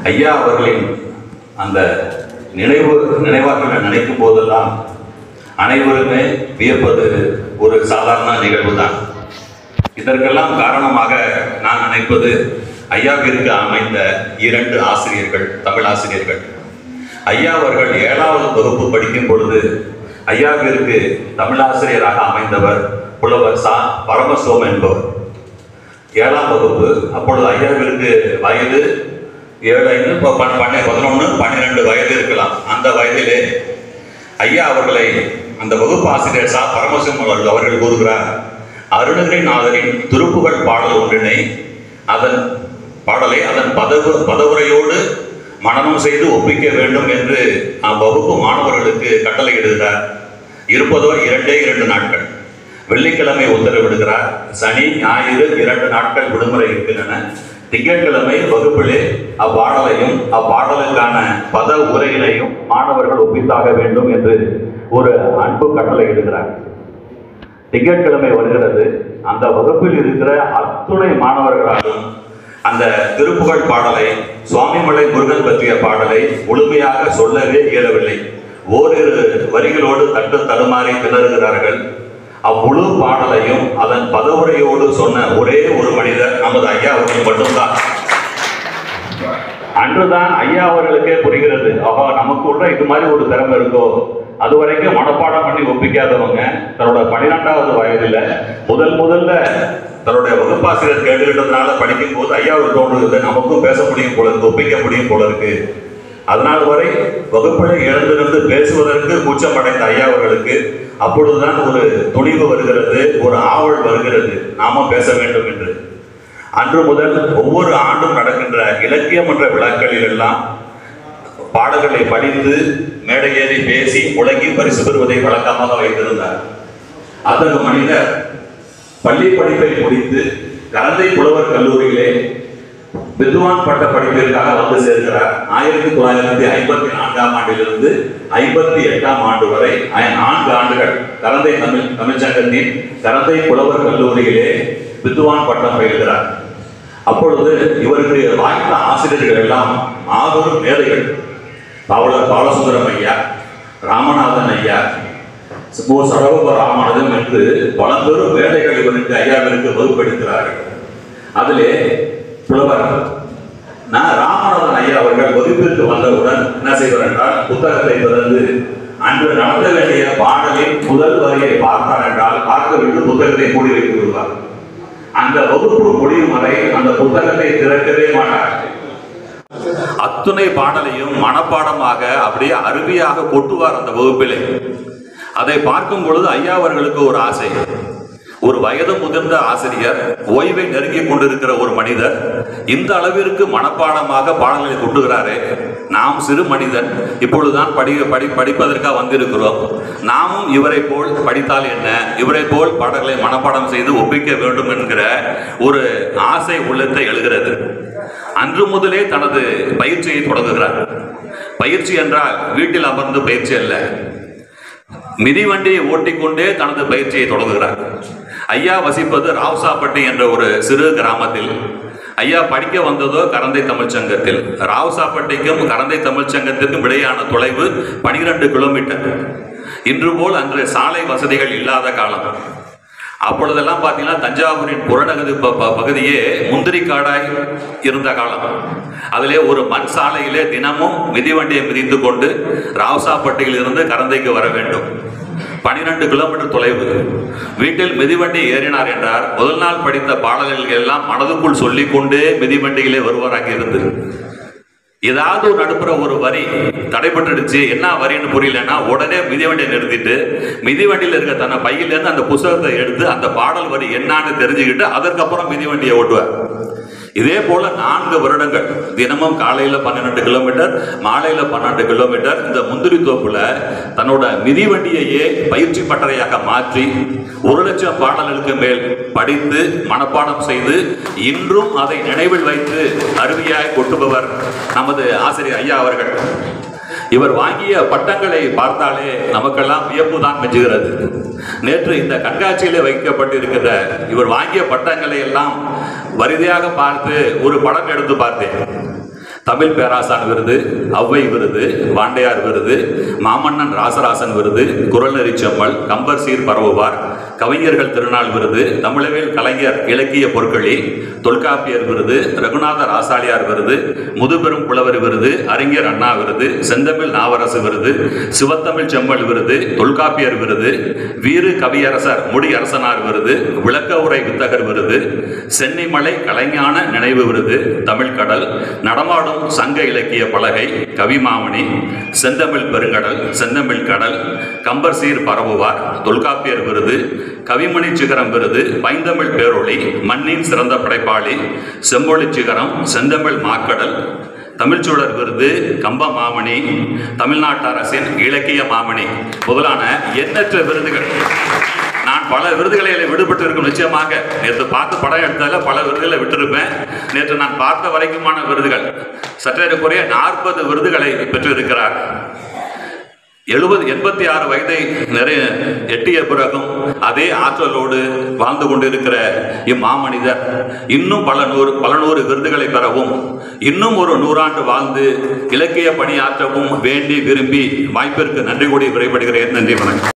ஐயா அவர்களின் அந்த நினைவு நினைவாற்றலை நினைக்கும் போதெல்லாம் அனைவருமே வியப்பது ஒரு சாதாரண நிகழ்வு தான் இதற்கெல்லாம் காரணமாக நான் நினைப்பது ஐயாவிற்கு அமைந்த இரண்டு ஆசிரியர்கள் தமிழ் ஆசிரியர்கள் ஐயா அவர்கள் ஏழாவது வகுப்பு படிக்கும் பொழுது ஐயாவிற்கு தமிழாசிரியராக அமைந்தவர் புலவர் சா பரமசோம் என்பவர் ஏழாம் வகுப்பு அப்பொழுது ஐயாவிற்கு வயது ஏழு ஐந்து இப்போ பன் பண்ண பதினொன்று பன்னிரெண்டு வயது இருக்கலாம் அந்த வயதிலே ஐயா அவர்களை அந்த வகுப்பு ஆசிரியர் சா பரமசிவம் அவர்கள் அவர்கள் கூறுகிறார் அருணகிரிநாதரின் திருப்புகழ் பாடல் ஒன்றினை அதன் பாடலை அதன் பதவு பதவுரையோடு மனனம் செய்து ஒப்பிக்க வேண்டும் என்று அவ்வகுப்பு மாணவர்களுக்கு கட்டளையிடுகிறார் இருப்பதோ இரண்டே இரண்டு நாட்கள் வெள்ளிக்கிழமை உத்தரவிடுகிறார் சனி ஞாயிறு இரண்டு நாட்கள் விடுமுறை இருக்கின்றன திங்கட்கிழமை வகுப்பிலே அப்பாடலையும் அப்பாடலுக்கான பத உரையினையும் மாணவர்கள் ஒப்பித்தாக வேண்டும் என்று ஒரு அன்பு கட்டளை இடுகிறார் திங்கட்கிழமை வருகிறது அந்த வகுப்பில் இருக்கிற அத்துணை மாணவர்களாலும் அந்த திருப்புகழ் பாடலை சுவாமிமலை முருகன் பற்றிய பாடலை முழுமையாக சொல்லவே இயலவில்லை ஓரிரு வரிகளோடு தட்டு தடுமாறி திணறுகிறார்கள் அம்முழு பாடலையும் அதன் பதவுரையோடு சொன்ன ஒரே ஒரு மனிதர் நமது ஐயா அவர்கள் மட்டும்தான் அன்றுதான் ஐயா அவர்களுக்கே புரிகிறது ஆஹா நமக்குள்ள இது மாதிரி ஒரு திறமை இருக்கோ அது வரைக்கும் மனப்பாடம் பண்ணி ஒப்பிக்காதவங்க தன்னோட பன்னிரெண்டாவது வயதுல முதல் முதல்ல தன்னுடைய வகுப்பாசிரியர் கேட்டுக்கிட்டதுனால படிக்கும் போது ஐயாவுக்கு தோன்றுகிறது நமக்கும் பேச முடியும் போல இருக்கு ஒப்பிக்க முடியும் போல இருக்கு அதனால் வரை வகுப்பில் எழுந்திருந்து பேசுவதற்கு கூச்சம் அடைந்த ஐயா அவர்களுக்கு அப்பொழுதுதான் ஒரு துணிவு வருகிறது ஒரு ஆவல் வருகிறது நாமும் பேச வேண்டும் என்று அன்று முதல் ஒவ்வொரு ஆண்டும் நடக்கின்ற இலக்கியம் என்ற விழாக்களில் எல்லாம் பாடல்களை படித்து மேடையேறி பேசி முழங்கி பரிசு பெறுவதை வழக்கமாக வைத்திருந்தார் அத்தகைய மனிதர் பள்ளி படிப்பை முடித்து கலந்தை புலவர் கல்லூரியிலே வித்வான் பட்ட படிப்பிற்காக வந்து சேர்க்கிறார் ஆயிரத்தி தொள்ளாயிரத்தி ஐம்பத்தி நான்காம் ஆண்டிலிருந்து ஐம்பத்தி எட்டாம் ஆண்டு வரை ஐ- நான்கு ஆண்டுகள் கரந்தை தமிழ் தமிழ்ச்சங்கத்தின் கரந்தை புலவர் கல்லூரியிலே வித்வான் பட்டம் பயில்கிறார் அப்பொழுது இவருக்கு வாய்த்த ஆசிரியர்கள் எல்லாம் மாபெரும் மேதைகள் பாவலர் பாலசுந்தரம் ஐயா ராமநாதன் ஐயா மு சரவப ராமானுஜம் என்று பழம்பெரும் வேலைகள் இவருக்கு ஐயாவிற்கு வகுப்பெடுக்கிறார்கள் அதிலே புலவர் நான் ராமநாதன் ஐயா அவர்கள் வகுப்பிற்கு வந்தவுடன் என்ன செய்வார் என்றால் புத்தகத்தை திறந்து அன்று நடத்த வேண்டிய பாடலின் முதல் வரியை பார்த்தார் என்றால் பார்த்துவிட்டு புத்தகத்தை மூடி வைத்து விடுவார் அந்த வகுப்பு முடியும் வரை அந்த புத்தகத்தை திறக்கவே மாட்டார் அத்துணை பாடலையும் மனப்பாடமாக அப்படியே அருவியாக கொட்டுவார் அந்த வகுப்பிலே அதை பார்க்கும் பொழுது ஐயா அவர்களுக்கு ஒரு ஆசை ஒரு வயது முதிர்ந்த ஆசிரியர் ஓய்வை நெருங்கி கொண்டிருக்கிற ஒரு மனிதர் இந்த அளவிற்கு மனப்பாடமாக பாடல்களை கொட்டுகிறாரே நாம் சிறு மனிதன் இப்பொழுதுதான் படி படி படிப்பதற்காக வந்திருக்கிறோம் நாமும் இவரை போல் படித்தால் என்ன இவரை போல் பாடல்களை மனப்பாடம் செய்து ஒப்பிக்க வேண்டும் என்கிற ஒரு ஆசை உள்ளத்தை எழுகிறது அன்று முதலே தனது பயிற்சியை தொடங்குகிறார் பயிற்சி என்றால் வீட்டில் அமர்ந்து பயிற்சி அல்ல மிதிவண்டியை ஓட்டிக்கொண்டே தனது பயிற்சியை தொடங்குகிறார் ஐயா வசிப்பது ராவ்சாப்பட்டி என்ற ஒரு சிறு கிராமத்தில் ஐயா படிக்க வந்ததோ கரந்தை தமிழ்ச்சங்கத்தில் ராவ்சாப்பட்டிக்கும் கரந்தை தமிழ்ச்சங்கத்திற்கும் இடையான தொலைவு பனிரெண்டு கிலோமீட்டர் இன்று போல் அன்று சாலை வசதிகள் இல்லாத காலம் அப்பொழுதெல்லாம் பார்த்தீங்கன்னா தஞ்சாவூரின் புறநகது ப- ப- பகுதியே முந்திரி காடாய் இருந்த காலம் அதிலே ஒரு மண் சாலையிலே தினமும் மிதிவண்டியை மிதித்து கொண்டு ராவசாப்பட்டியில் இருந்து கரந்தைக்கு வர வேண்டும் பனிரெண்டு கிலோமீட்டர் தொலைவு வீட்டில் மிதிவண்டி ஏறினார் என்றார் முதல் நாள் படித்த பாடல்கள் எல்லாம் மனதுக்குள் சொல்லிக்கொண்டே மிதிவண்டியிலே வருவாராக இருந்தது ஏதாவது ஒரு நடுப்புற ஒரு வரி தடைப்பட்டுடுச்சு என்ன வரின்னு புரியலன்னா உடனே மிதிவண்டியை நிறுத்திட்டு மிதிவண்டியில் இருக்க தன்னை பையிலேருந்து அந்த புத்தகத்தை எடுத்து அந்த பாடல் வரி என்னான்னு தெரிஞ்சுக்கிட்டு அதற்கப்புறம் மிதிவண்டியை ஓட்டுவார் இதே போல நான்கு வருடங்கள் தினமும் காலையில பன்னிரெண்டு கிலோமீட்டர் மாலையில பன்னெண்டு கிலோமீட்டர் இந்த முந்திரி தோப்புல தன்னோட மிதிவண்டியையே பயிற்சி பட்டறையாக மாற்றி ஒரு லட்சம் பாடல்களுக்கு மேல் படித்து மனப்பாடம் செய்து இன்றும் அதை நினைவில் வைத்து அருவியாய் கொட்டுபவர் நமது ஆசிரியர் ஐயா அவர்கள் இவர் வாங்கிய பட்டங்களை பார்த்தாலே நமக்கெல்லாம் வியப்பு தான் மிஞ்சுகிறது நேற்று இந்த கண்காட்சியிலே வைக்கப்பட்டிருக்கிற இவர் வாங்கிய பட்டங்களை எல்லாம் வரிதையாக பார்த்து ஒரு படம் எடுத்து பார்த்தேன் தமிழ் பேராசான் விருது ஔவை விருது வாண்டையார் விருது மாமன்னன் ராசராசன் விருது குரல்நெறி செம்மல் கம்பர் சீர் பரவுவார் கவிஞர்கள் திருநாள் விருது தமிழவேல் கலைஞர் இலக்கிய பொற்களி தொல்காப்பியர் விருது ரகுநாத ராசாளியார் விருது முதுபெரும் புலவர் விருது அறிஞர் அண்ணா விருது செந்தமிழ் நாவரசு விருது சிவத்தமிழ் செம்மல் விருது தொல்காப்பியர் விருது வீறு கவியரசர் முடியரசனார் விருது விளக்க உரை வித்தகர் விருது சென்னிமலை கலைஞான நினைவு விருது தமிழ் கடல் நடமாடும் சங்க இலக்கிய பலகை கவிமாமணி செந்தமிழ் பெருங்கடல் செந்தமிழ் கடல் கம்பர் சீர் பரவுவார் தொல்காப்பியர் விருது கவிமணி சிகரம் விருது பைந்தமிழ் பேரொளி மண்ணின் சிறந்த படைப்பாளி செம்மொழி சிகரம் செந்தமிழ் மாக்கடல் தமிழ்ச்சூழர் விருது கம்ப மாமணி தமிழ்நாட்டு அரசின் இலக்கிய மாமணி முதலான எண்ணற்ற விருதுகள் நான் பல விருதுகளில் விடுபட்டு இருக்கும் நிச்சயமாக நேற்று பார்த்து படம் எடுத்ததில் பல விருதுகளை விட்டிருப்பேன் நேற்று நான் பார்த்த வரைக்குமான விருதுகள் சற்றேறக்குறைய நாற்பது விருதுகளை பெற்றிருக்கிறார் எழுபது எண்பத்தி ஆறு வயதை நிறைய எட்டிய பிறகும் அதே ஆற்றலோடு வாழ்ந்து கொண்டிருக்கிற இம்மாமனிதர் இன்னும் பல நூறு பல நூறு விருதுகளை பெறவும் இன்னும் ஒரு நூறாண்டு வாழ்ந்து இலக்கிய பணியாற்றவும் வேண்டி விரும்பி வாய்ப்பிற்கு நன்றி கூடி விரைபடுகிறேன் நன்றி வணக்கம்